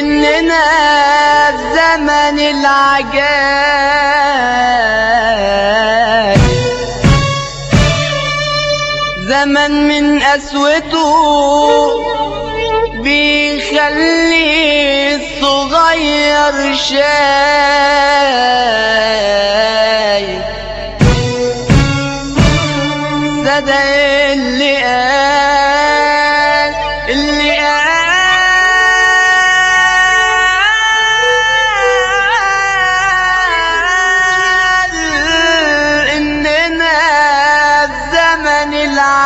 إننا في زمن العجائب زمن من قسوته بيخلي الصغير شايب صدق اللي قال اللي قال إننا في زمن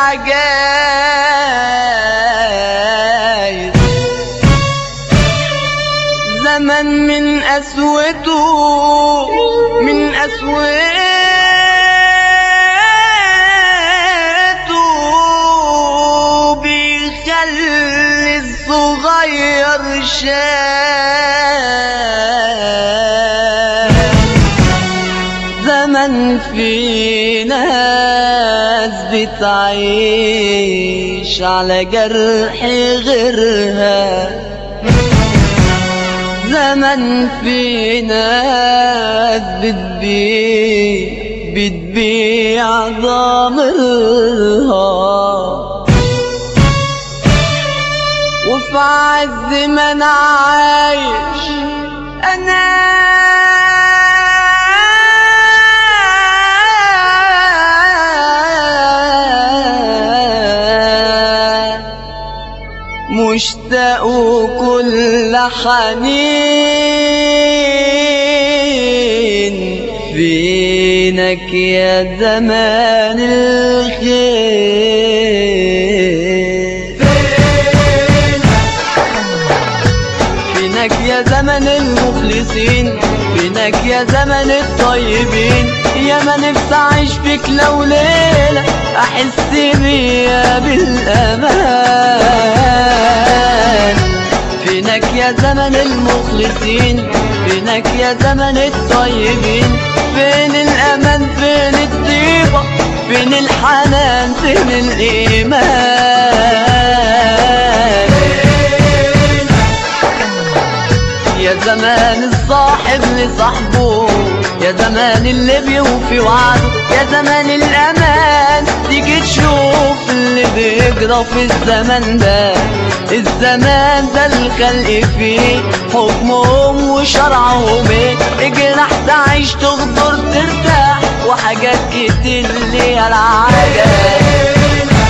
العجائب زمن من قسوته من قسوته بيخلي الصغير شاب زمن في ناس بتعيش على جرح غيرها زمن في ناس بتبيع بتبيع ضميرها وفي عز ما انا عايش انا مشتاق كل حنين فينك يا زمان الخير فينك يا زمن المخلصين فينك يا زمن الطيبين يا ما نفسي اعيش فيك لو ليلة احس بيا بالامان فينك يا زمن المخلصين فينك يا زمن الطيبين فين الامان فين الطيبة فين الحنان فين الايمان يا زمان الصاحب لصاحبه يا زمان اللي بيوفي وعده يا زمان الامان تيجي تشوف اللي بيجرى في الزمن ده الزمان ده الخلق فيه حكمهم وشرعهم ايه اجرح تعيش تغدر ترتاح وحاجات كتير ليها العجب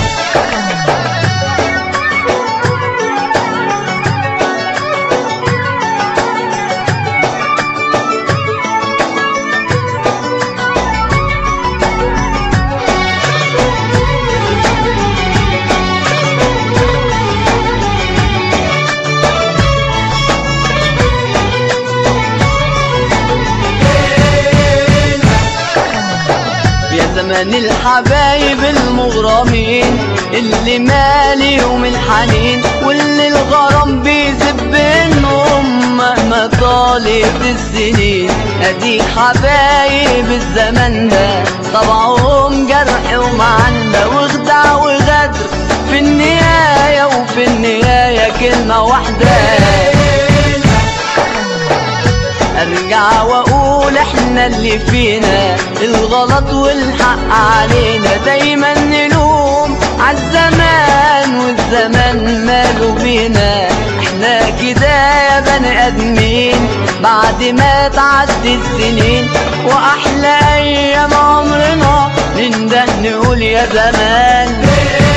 يا زمان الحبايب المغرمين اللي ماليهم الحنين واللي الغرام بيذب بينهم مهما طالت السنين ادي حبايب الزمن ده طبعهم جرح ومعنى وخدع وغدر في النهاية وفي النهاية كلمة واحدة ارجع واقول احنا اللي فينا الغلط والحق علينا دايما نلوم عالزمان والزمان ماله بينا احنا كده يا بني ادمين بعد ما تعدي السنين واحلى ايام عمرنا ننده نقول يا زمان